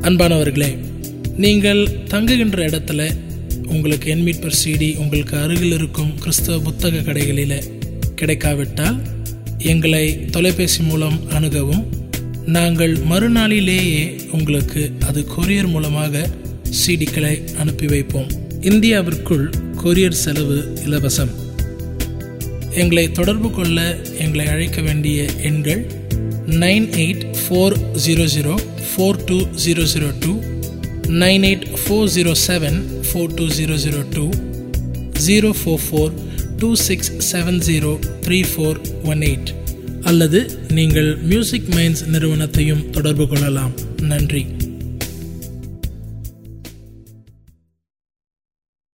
அன்பானவர்களே நீங்கள் தங்குகின்ற இடத்துல உங்களுக்கு என்மீட்பர் சிடி உங்களுக்கு அருகில் இருக்கும் கிறிஸ்தவ புத்தக கடைகளில் கிடைக்காவிட்டால் எங்களை தொலைபேசி மூலம் அணுகவும் நாங்கள் மறுநாளிலேயே உங்களுக்கு அது கொரியர் மூலமாக சிடிக்களை அனுப்பி வைப்போம் இந்தியாவிற்குள் கொரியர் செலவு இலவசம் எங்களை தொடர்பு கொள்ள எங்களை அழைக்க வேண்டிய எண்கள் nine eight four zero zero four two zero zero two nine eight four zero seven four two zero zero two zero four four two six seven zero three four one eight அல்லது நீங்கள் music mines நிறுவனத்தையும் தொடர்பு கொள்ளலாம் நன்றி